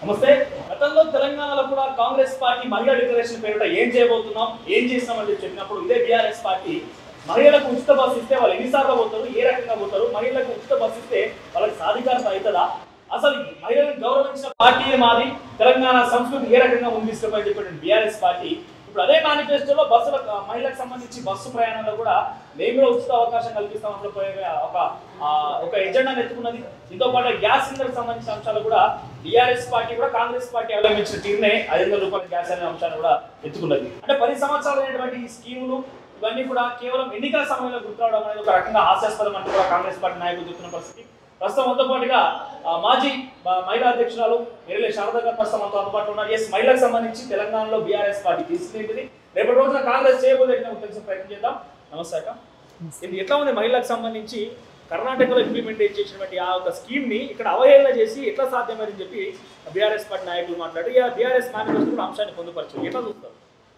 నమస్తే గతంలో తెలంగాణలో కూడా కాంగ్రెస్ పార్టీ మహిళా డిక్లరేషన్ పేరిట ఏం చేయబోతున్నాం ఏం చేస్తున్నాం అని చెప్పి చెప్పినప్పుడు ఇదే బీఆర్ఎస్ పార్టీ మహిళలకు ఉచిత బస్సు ఇస్తే వాళ్ళు ఎన్నిసార్లు పోతారు ఏ రకంగా పోతారు మహిళలకు ఉచిత బస్సు ఇస్తే వాళ్ళకి సాధికారత అవుతుందా అసలు ఈ మహిళలను గౌరవించిన పార్టీ మాది తెలంగాణ సంస్కృతి ఏ రకంగా ఉంది తీసుకుపోయి చెప్పినటువంటి బీఆర్ఎస్ పార్టీ ఇప్పుడు అదే మేనిఫెస్టోలో బస్సుల మహిళలకు సంబంధించి బస్సు ప్రయాణంలో కూడా మేము కూడా ఉచిత అవకాశం కల్పిస్తామని పోయే ఒక ఆ, ఒక ఎజెండాను ఎత్తుకున్నది దీంతో పాటు గ్యాస్ సిలిండర్ సంబంధించిన అంశాలు కూడా టీఆర్ఎస్ పార్టీ కూడా కాంగ్రెస్ పార్టీ అవలంబించిన తీరునే ఐదు వందల రూపాయల గ్యాస్ అనే అంశాన్ని కూడా ఎత్తుకున్నది అంటే పది సంవత్సరాలు అయినటువంటి ఈ స్కీములు ఇవన్నీ కూడా కేవలం ఎన్నికల సమయంలో గుర్తురావడం అనేది ఒక రకంగా హాస్యాస్పదం అంటూ కూడా కాంగ్రెస్ పార్టీ నాయకులు చెప్తున్న పరిస్థితి ప్రస్తుతం మనతో పాటుగా ఆ, మాజీ ఆ, మహిళా అధ్యక్షురాలు ఎర్రలే శారద గారు ప్రస్తుతం మనతో అందుబాటులో ఉన్నారు ఎస్ మహిళలకు సంబంధించి తెలంగాణలో బీఆర్ఎస్ పార్టీ తీసుకుంటుంది రేపటి రోజున కాంగ్రెస్ చేయబోదే తెలిసిన ప్రయత్నం చేద్దాం నమస్తే అక్క ఇది ఎట్లా ఉంది మహిళలకు సంబంధించి కర్ణాటకలో ఇంప్లిమెంట్ చేసినటువంటి ఆ ఒక స్కీమ్ ని ఇక్కడ అవహేళన చేసి ఎట్లా సాధ్యమైందని చెప్పి బీఆర్ఎస్ పార్టీ నాయకులు మాట్లాడి ఆ బీఆర్ఎస్ మేనిఫెస్టో కూడా అంశాన్ని పొందుపరచు ఎట్లా చూస్తారు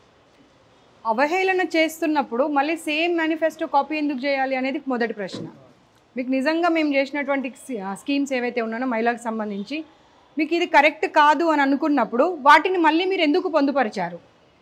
అవహేళన చేస్తున్నప్పుడు మళ్ళీ సేమ్ మేనిఫెస్టో కాపీ ఎందుకు చేయాలి అనేది మొదటి ప్రశ్న మీకు నిజంగా మేము చేసినటువంటి సి- ఆ, స్కీమ్స్ ఏవైతే ఉన్నాయో మహిళలకు సంబంధించి మీకు ఇది కరెక్ట్ కాదు అని అనుకున్నప్పుడు వాటిని మళ్ళీ మీరు ఎందుకు పొందుపరిచారు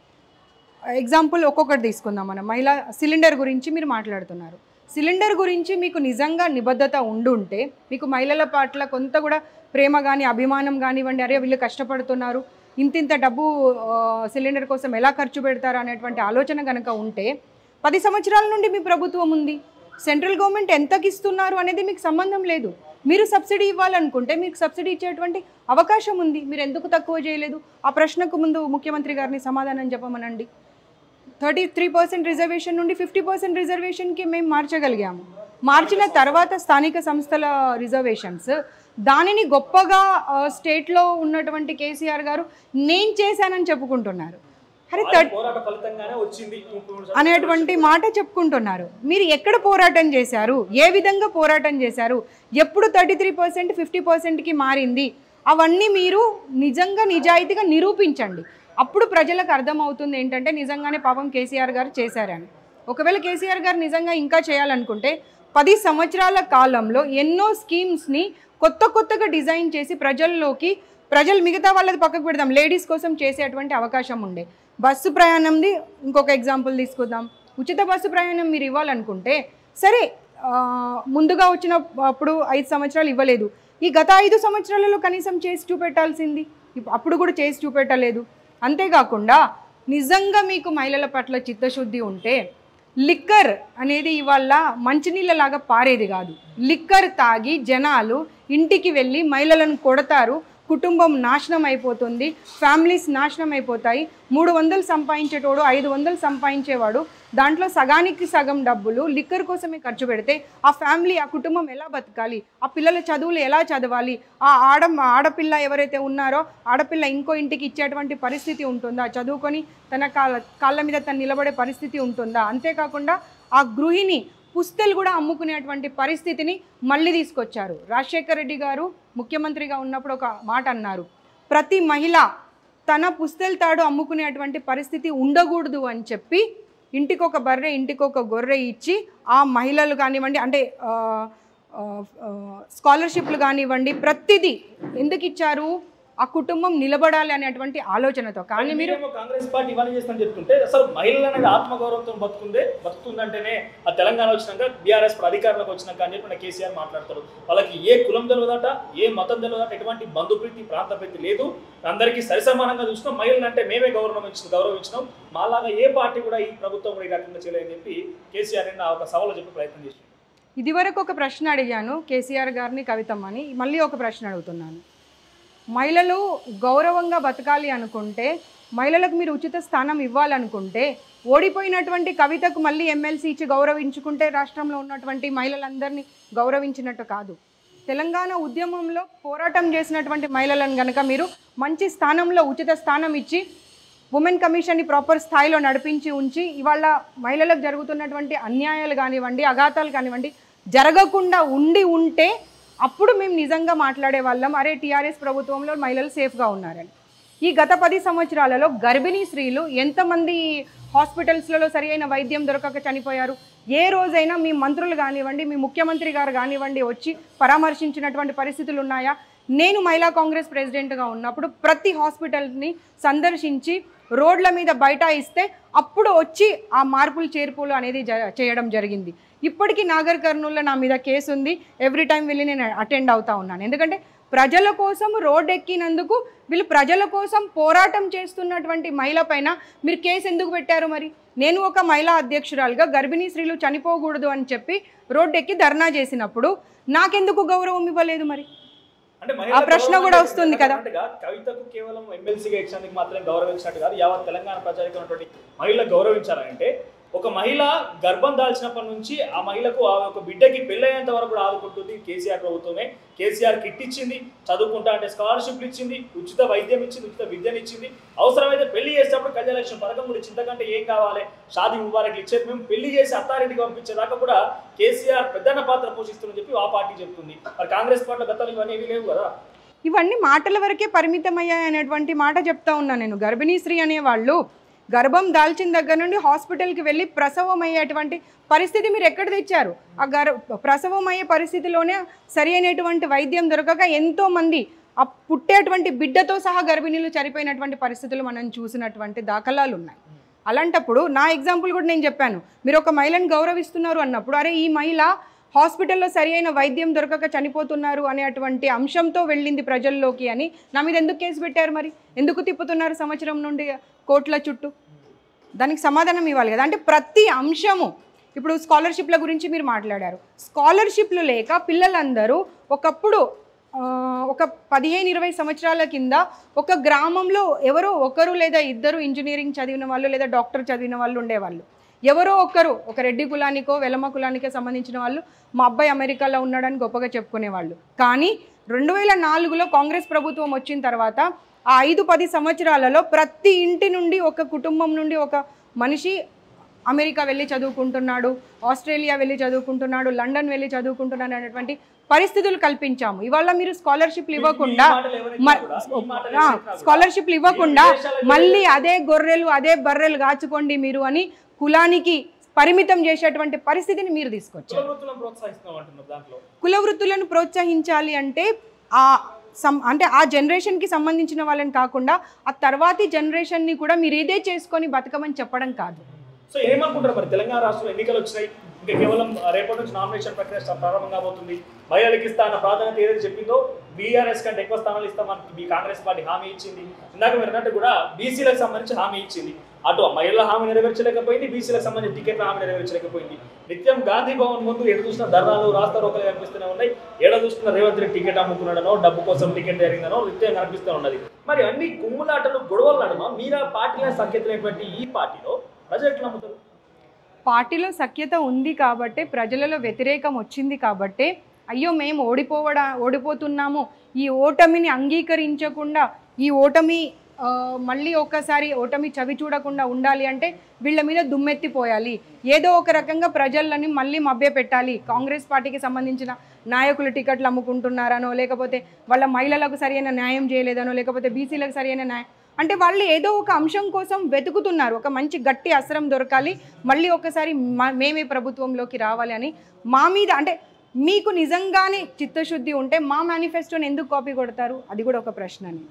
ఎగ్జాంపుల్ ఒక్కొక్కటి తీసుకుందాం మనం మహిళా సిలిండర్ గురించి మీరు మాట్లాడుతున్నారు సిలిండర్ గురించి మీకు నిజంగా నిబద్ధత ఉండుంటే మీకు మహిళల పట్ల కొంత కూడా ప్రేమ కానీ అభిమానం కానివ్వండి అరే వీళ్ళు కష్టపడుతున్నారు ఇంతింత డబ్బు ఆ, సిలిండర్ కోసం ఎలా ఖర్చు పెడతారు అనేటువంటి ఆలోచన కనుక ఉంటే పది సంవత్సరాల నుండి మీ ప్రభుత్వం ఉంది సెంట్రల్ గవర్నమెంట్ ఎంతకి ఇస్తున్నారు అనేది మీకు సంబంధం లేదు మీరు సబ్సిడీ ఇవ్వాలనుకుంటే మీకు సబ్సిడీ ఇచ్చేటువంటి అవకాశం ఉంది మీరు ఎందుకు తక్కువ చేయలేదు ఆ ప్రశ్నకు ముందు ముఖ్యమంత్రి గారిని సమాధానం చెప్పమనండి థర్టీ త్రీ పర్సెంట్ రిజర్వేషన్ నుండి ఫిఫ్టీ పర్సెంట్ రిజర్వేషన్కి మేము మార్చగలిగాము మార్చిన తర్వాత స్థానిక సంస్థల రిజర్వేషన్స్ దానిని గొప్పగా ఆ, స్టేట్లో ఉన్నటువంటి కేసీఆర్ గారు నేను చేశానని చెప్పుకుంటున్నారు అరే వారి థర్టీ పోరాట ఫలితంగానే వచ్చింది ఈ ముప్పై మూడు శాతం. అనేటువంటి మాట చెప్పుకుంటున్నారు మీరు ఎక్కడ పోరాటం చేశారు ఏ విధంగా పోరాటం చేశారు ఎప్పుడు థర్టీ త్రీ పర్సెంట్ ఫిఫ్టీ పర్సెంట్కి మారింది అవన్నీ మీరు నిజంగా నిజాయితీగా నిరూపించండి అప్పుడు ప్రజలకు అర్థమవుతుంది ఏంటంటే నిజంగానే పాపం కేసీఆర్ గారు చేశారని ఒకవేళ కేసీఆర్ గారు నిజంగా ఇంకా చేయాలనుకుంటే పది సంవత్సరాల కాలంలో ఎన్నో స్కీమ్స్ని కొత్త కొత్తగా డిజైన్ చేసి ప్రజల్లోకి ప్రజలు మిగతా వాళ్ళది పక్కకు పెడదాం లేడీస్ కోసం చేసేటువంటి అవకాశం ఉండే బస్సు ప్రయాణంది ఇంకొక ఎగ్జాంపుల్ తీసుకుందాం ఉచిత బస్సు ప్రయాణం మీరు ఇవ్వాలనుకుంటే సరే ఆ, ముందుగా వచ్చిన అప్పుడు ఐదు సంవత్సరాలు ఇవ్వలేదు ఈ గత ఐదు సంవత్సరాలలో కనీసం చేసి చూపెట్టాల్సింది ఇప్- అప్పుడు కూడా చేసి చూపెట్టలేదు అంతేకాకుండా నిజంగా మీకు మహిళల పట్ల చిత్తశుద్ధి ఉంటే లిక్కర్ అనేది ఇవాళ మంచినీళ్ళలాగా పారేది కాదు లిక్కర్ తాగి జనాలు ఇంటికి వెళ్ళి మహిళలను కొడతారు కుటుంబం నాశనం అయిపోతుంది ఫ్యామిలీస్ నాశనం అయిపోతాయి మూడు వందలు సంపాదించేటోడు ఐదు వందలు సంపాదించేవాడు దాంట్లో సగానికి సగం డబ్బులు లిక్కర్ కోసమే ఖర్చు పెడితే ఆ ఫ్యామిలీ ఆ కుటుంబం ఎలా బతకాలి ఆ పిల్లల చదువులు ఎలా చదవాలి ఆ ఆడ ఆడపిల్ల ఎవరైతే ఉన్నారో ఆడపిల్ల ఇంకో ఇంటికి ఇచ్చేటువంటి పరిస్థితి ఉంటుందా చదువుకొని తన కాళ్ళ కాళ్ళ మీద తను నిలబడే పరిస్థితి ఉంటుందా అంతేకాకుండా ఆ గృహిణి పుస్తలు కూడా అమ్ముకునేటువంటి పరిస్థితిని మళ్ళీ తీసుకొచ్చారు రాజశేఖర రెడ్డి గారు ముఖ్యమంత్రిగా ఉన్నప్పుడు ఒక మాట అన్నారు ప్రతి మహిళ తన పుస్తల తాడు అమ్ముకునేటువంటి పరిస్థితి ఉండకూడదు అని చెప్పి ఇంటికి ఒక బర్రె ఇంటికి ఒక గొర్రె ఇచ్చి ఆ మహిళలు కానివ్వండి అంటే ఆ, ఆ, ఆ, స్కాలర్షిప్లు కానివ్వండి ప్రతిదీ ఎందుకు ఇచ్చారు ఆ కుటుంబం నిలబడాలి అనేటువంటి ఆలోచనతో కానీ మీరు మీరేమో కాంగ్రెస్ పార్టీ ఇవన్నీ చేస్తుందని చెప్తుంటే అసలు మహిళలు అనేది ఆత్మగౌరవంతో బతుకుందే బతుకుతుందంటేనే ఆ తెలంగాణ వచ్చినాక బీఆర్ఎస్ అధికారంలోకి వచ్చినాక అని చెప్పి మన కేసీఆర్ మాట్లాడతారు వాళ్ళకి ఏ కులం తెలియదట ఏ మతం తెలియదట ఎటువంటి బంధుప్రీతి ప్రాంత ప్రీతి లేదు అందరికీ సరిసమానంగా చూసినాం మహిళలు అంటే మేమే గౌరవం ఇచ్చిన గౌరవించినాం మాలాగా ఏ పార్టీ కూడా ఈ ప్రభుత్వం కూడా ఈ రకంగా చేయలేదని చెప్పి కేసీఆర్ నిన్న ఒక సవాలు చెప్పి ప్రయత్నం చేసింది ఇదివరకు ఒక ప్రశ్న అడిగాను కేసీఆర్ గారిని కవితమ్మని మళ్ళీ ఒక ప్రశ్న అడుగుతున్నాను మహిళలు గౌరవంగా బతకాలి అనుకుంటే మహిళలకు మీరు ఉచిత స్థానం ఇవ్వాలనుకుంటే ఓడిపోయినటువంటి కవితకు మళ్ళీ ఎమ్మెల్సీ ఇచ్చి గౌరవించుకుంటే రాష్ట్రంలో ఉన్నటువంటి మహిళలందరినీ గౌరవించినట్టు కాదు తెలంగాణ ఉద్యమంలో పోరాటం చేసినటువంటి మహిళలను కనుక మీరు మంచి స్థానంలో ఉచిత స్థానం ఇచ్చి ఉమెన్ కమిషన్ని ప్రాపర్ స్థాయిలో నడిపించి ఉంచి ఇవాళ మహిళలకు జరుగుతున్నటువంటి అన్యాయాలు కానివ్వండి అఘాతాలు కానివ్వండి జరగకుండా ఉండి ఉంటే అప్పుడు మేము నిజంగా మాట్లాడే వాళ్ళం అరే టీఆర్ఎస్ ప్రభుత్వంలో మహిళలు సేఫ్గా ఉన్నారని ఈ గత పది సంవత్సరాలలో గర్భిణీ స్త్రీలు ఎంతమంది హాస్పిటల్స్లలో సరి అయిన వైద్యం దొరకక చనిపోయారు ఏ రోజైనా మీ మంత్రులు కానివ్వండి మీ ముఖ్యమంత్రి గారు కానివ్వండి వచ్చి పరామర్శించినటువంటి పరిస్థితులు ఉన్నాయా నేను మహిళా కాంగ్రెస్ ప్రెసిడెంట్గా ఉన్నప్పుడు ప్రతి హాస్పిటల్ని సందర్శించి రోడ్ల మీద బైఠాయిస్తే అప్పుడు వచ్చి ఆ మార్పులు చేర్పులు అనేది జ- చేయడం జరిగింది ఇప్పటికీ నాగర్ కర్నూల్లో నా మీద కేసు ఉంది ఎవ్రీ టైం వెళ్ళి నేను అటెండ్ అవుతా ఉన్నాను ఎందుకంటే ప్రజల కోసం రోడ్ ఎక్కినందుకు వీళ్ళు ప్రజల కోసం పోరాటం చేస్తున్నటువంటి మహిళ పైన మీరు కేసు ఎందుకు పెట్టారు మరి నేను ఒక మహిళా అధ్యక్షురాలుగా గర్భిణీ స్త్రీలు చనిపోకూడదు అని చెప్పి రోడ్ ఎక్కి ధర్నా చేసినప్పుడు నాకెందుకు గౌరవం ఇవ్వలేదు మరి అంటే ఆ ప్రశ్న కూడా వస్తుంది కదా. అన్నట్టుగా కవితకు కేవలం ఎమ్మెల్సీగా ఇచ్చినందుకు మాత్రమే గౌరవించినట్టు కాదు యావత్ తెలంగాణ ప్రజలకు ఉన్నటువంటి మహిళలకు గౌరవించాలంటే ఒక మహిళ గర్భం దాల్చినప్పటి నుంచి ఆ మహిళకు ఆ ఒక బిడ్డకి పెళ్ళయ్యేంత వరకు కూడా ఆదుకుంటుంది కేసీఆర్ ప్రభుత్వమే కేసీఆర్ కిట్ ఇచ్చింది చదువుకుంటా అంటే స్కాలర్షిప్లు ఇచ్చింది ఉచిత వైద్యం ఇచ్చింది ఉచిత విద్యను ఇచ్చింది అవసరమైతే పెళ్లి చేసేటప్పుడు కళ్యాణ పథకం కూడా ఇచ్చింది ఇంతకంటే ఏం కావాలి షాదీ ముబారక్ ఇచ్చేది మేము పెళ్లి చేసి అత్తారింటికి పంపించేదాకా కూడా కేసీఆర్ పెద్దన్న పాత్ర పోషిస్తుందని చెప్పి ఆ పార్టీ చెప్తుంది మరి కాంగ్రెస్ పార్టీలో గతంలో ఇవన్నీ ఏమీ లేవు కదా ఇవన్నీ మాటల వరకే పరిమితమయ్యాయి అనేటువంటి మాట చెప్తా ఉన్నాను నేను గర్భిణీ స్త్రీ అనేవాళ్ళు గర్భం దాల్చిన దగ్గర నుండి హాస్పిటల్కి వెళ్ళి ప్రసవం అయ్యేటువంటి పరిస్థితి మీరు ఎక్కడ తెచ్చారు ఆ గర్ ప్రసవం అయ్యే పరిస్థితిలోనే సరి అయినటువంటి వైద్యం దొరకక ఎంతో మంది ఆ పుట్టేటువంటి బిడ్డతో సహా గర్భిణీలు చనిపోయినటువంటి పరిస్థితులు మనం చూసినటువంటి దాఖలాలు ఉన్నాయి అలాంటప్పుడు నా ఎగ్జాంపుల్ కూడా నేను చెప్పాను మీరు ఒక మహిళను గౌరవిస్తున్నారు అన్నప్పుడు అరే ఈ మహిళ హాస్పిటల్లో సరి అయిన వైద్యం దొరకక చనిపోతున్నారు అనేటువంటి అంశంతో వెళ్ళింది ప్రజల్లోకి అని నా మీద ఎందుకు కేసు పెట్టారు మరి ఎందుకు తిప్పుతున్నారు సంవత్సరం నుండి కోట్ల చుట్టూ దానికి సమాధానం ఇవ్వాలి కదా అంటే ప్రతి అంశము ఇప్పుడు స్కాలర్షిప్ల గురించి మీరు మాట్లాడారు స్కాలర్షిప్లు లేక పిల్లలందరూ ఒకప్పుడు ఆ, ఒక పదిహేను ఇరవై సంవత్సరాల కింద ఒక గ్రామంలో ఎవరో ఒకరు లేదా ఇద్దరు ఇంజనీరింగ్ చదివిన వాళ్ళు లేదా డాక్టర్ చదివిన వాళ్ళు ఉండేవాళ్ళు ఎవరో ఒకరు ఒక రెడ్డి కులానికో వెలమ కులానికో సంబంధించిన వాళ్ళు మా అబ్బాయి అమెరికాలో ఉన్నాడని గొప్పగా చెప్పుకునేవాళ్ళు కానీ రెండు వేల నాలుగులో కాంగ్రెస్ ప్రభుత్వం వచ్చిన తర్వాత ఆ ఐదు పది సంవత్సరాలలో ప్రతి ఇంటి నుండి ఒక కుటుంబం నుండి ఒక మనిషి అమెరికా వెళ్ళి చదువుకుంటున్నాడు ఆస్ట్రేలియా వెళ్ళి చదువుకుంటున్నాడు లండన్ వెళ్ళి చదువుకుంటున్నాడు అనేటువంటి పరిస్థితులు కల్పించాము ఇవాళ మీరు స్కాలర్షిప్లు ఇవ్వకుండా స్కాలర్షిప్లు ఇవ్వకుండా మళ్ళీ అదే గొర్రెలు అదే బర్రెలు కాచుకోండి మీరు అని కులానికి పరిమితం చేసేటువంటి పరిస్థితిని మీరు తీసుకొచ్చారు వృత్తులను ప్రోత్సహిస్తున్నాం అంటున్నారు దాంట్లో కుల వృత్తులను ప్రోత్సహించాలి అంటే ఆ సం అంటే ఆ జనరేషన్కి సంబంధించిన వాళ్ళని కాకుండా ఆ తర్వాతి జనరేషన్ని కూడా మీరు ఇదే చేసుకొని బతకమని చెప్పడం కాదు సో ఏమనుకుంటారు మరి తెలంగాణ రాష్ట్రంలో ఎన్నికలు వచ్చినాయి ఇంకా కేవలం రేపటి నుంచి నామినేషన్ ప్రక్రియ స్టా- ప్రారంభం కాబోతుంది మహిళలకు ఇస్తా అన్న ప్రాధాన్యత ఏదైతే చెప్పిందో బీఆర్ఎస్ కంటే ఎక్కువ స్థానాలు ఇస్తామని మీ కాంగ్రెస్ పార్టీ హామీ ఇచ్చింది ఇందాక మీరు అన్నట్టు కూడా బీసీలకు సంబంధించి హామీ ఇచ్చింది అటు మహిళల హామీ నెరవేర్చలేకపోయింది బీసీలకు సంబంధించి టికెట్ల హామీ నెరవేర్చలేకపోయింది నిత్యం గాంధీ భవన్ ముందు ఎటు చూసిన ధర్నాలు రాస్తా రోకలు కనిపిస్తూనే ఉన్నాయి ఏడ చూస్తున్న రేవంత్ రెడ్డి టికెట్ అమ్ముకున్నాడనో డబ్బు కోసం టికెట్ జరిగిందనో నిత్యం కనిపిస్తూ ఉన్నది మరి అన్ని కుమ్ములాటలు గొడవల నడుమ మీరా పార్టీల సంకేతమైనటువంటి ఈ పార్టీలో ప్రజలు ఎట్లా నమ్ముతారు పార్టీలో సఖ్యత ఉంది కాబట్టి ప్రజలలో వ్యతిరేకం వచ్చింది కాబట్టి అయ్యో మేము ఓడిపోవడా ఓడిపోతున్నాము ఈ ఓటమిని అంగీకరించకుండా ఈ ఓటమి ఆ, మళ్ళీ ఒక్కసారి ఓటమి చవి చూడకుండా ఉండాలి అంటే వీళ్ళ మీద దుమ్మెత్తిపోయాలి ఏదో ఒక రకంగా ప్రజలని మళ్ళీ మభ్య పెట్టాలి కాంగ్రెస్ పార్టీకి సంబంధించిన నాయకులు టికెట్లు అమ్ముకుంటున్నారనో లేకపోతే వాళ్ళ మహిళలకు సరైన న్యాయం చేయలేదనో లేకపోతే బీసీలకు సరైన న్యాయం అంటే వాళ్ళు ఏదో ఒక అంశం కోసం వెతుకుతున్నారు ఒక మంచి గట్టి అస్త్రం దొరకాలి మళ్ళీ ఒకసారి మ- మేమే ప్రభుత్వంలోకి రావాలి అని మా మీద అంటే మీకు నిజంగానే చిత్తశుద్ధి ఉంటే మా మేనిఫెస్టోని ఎందుకు కాపీ కొడతారు అది కూడా ఒక ప్రశ్నని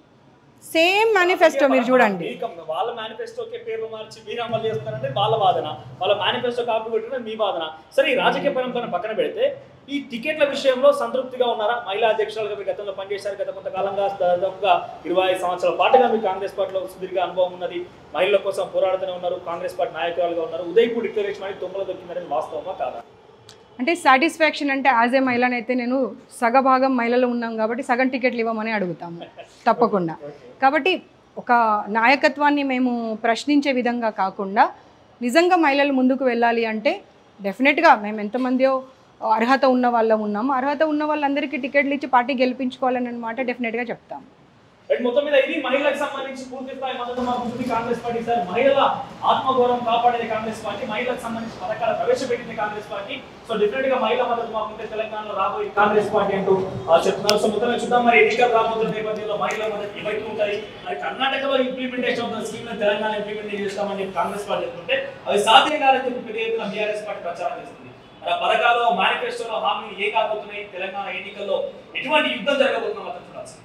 సేమ్ మేనిఫెస్టో మీరు చూడండి మీ కం- వాళ్ళ మేనిఫెస్టోకి పేర్లు మార్చి మీరు అమలు చేస్తున్నారంటే వాళ్ళ వాదన వాళ్ళ మేనిఫెస్టో కాపీ పెట్టడం మీ వాదన సరే ఈ రాజకీయ పరంపర పక్కన పెడితే ఈ టికెట్ల విషయంలో సంతృప్తిగా ఉన్నారా మహిళా అధ్యక్షులుగా మీరు గతంలో పనిచేశారు గత కొంతకాలంగా దాదాపుగా ఇరవై ఐదు సంవత్సరాల పాటుగా మీకు కాంగ్రెస్ పార్టీలో సుదీర్ఘ అనుభవం ఉన్నది మహిళల కోసం పోరాడుతూనే ఉన్నారు కాంగ్రెస్ పార్టీ నాయకురాలుగా ఉన్నారు ఉదయపూర్ డిక్లరేషన్ అని తొమ్మిది దొరికిందని వాస్తవమా కాదా అంటే సాటిస్ఫాక్షన్ అంటే యాజ్ ఏ మహిళనైతే నేను సగభాగం మహిళలు ఉన్నాం కాబట్టి సగం టికెట్లు ఇవ్వమని అడుగుతాము తప్పకుండా కాబట్టి ఒక నాయకత్వాన్ని మేము ప్రశ్నించే విధంగా కాకుండా నిజంగా మహిళలు ముందుకు వెళ్ళాలి అంటే డెఫినెట్గా మేము ఎంతమందియో అర్హత ఉన్న వాళ్ళం ఉన్నాము అర్హత ఉన్న వాళ్ళందరికీ టికెట్లు ఇచ్చి పార్టీ గెలిపించుకోవాలని అనమాట డెఫినెట్గా చెప్తాము రైట్ మొత్తం మీద ఇది మహిళలకు సంబంధించి పూర్తి స్థాయి మద్దతు మాకు ఉంది కాంగ్రెస్ పార్టీ సార్ మహిళల ఆత్మగౌరవం కాపాడేది కాంగ్రెస్ పార్టీ మహిళలకు సంబంధించి పథకాలు ప్రవేశపెట్టింది కాంగ్రెస్ పార్టీ సో డెఫినెట్ గా మహిళా మద్దతు మాకు ఉంటే తెలంగాణలో రాబోయే కాంగ్రెస్ పార్టీ అంటూ ఆ, చెప్తున్నారు సో మొత్తం మీద చూద్దాం మరి ఎన్నికలు రాబోతున్న నేపథ్యంలో మహిళల మద్దతు ఎవరికి ఉంటాయి మరి కర్ణాటకలో ఇంప్లిమెంటేషన్ అవుతున్న స్కీమ్ తెలంగాణ ఇంప్లిమెంట్ చేస్తామని చెప్పి కాంగ్రెస్ పార్టీ చెప్తుంటే అవి సాధ్యం కాదని చెప్పి పెద్ద ఎత్తున బీఆర్ఎస్ పార్టీ ప్రచారం చేస్తుంది మరి ఆ పథకాలు మేనిఫెస్టోలో హామీలు ఏ కాబోతున్నాయి తెలంగాణ ఎన్నికల్లో ఎటువంటి యుద్ధం జరగబోతున్నాం అతను చూడాల్సింది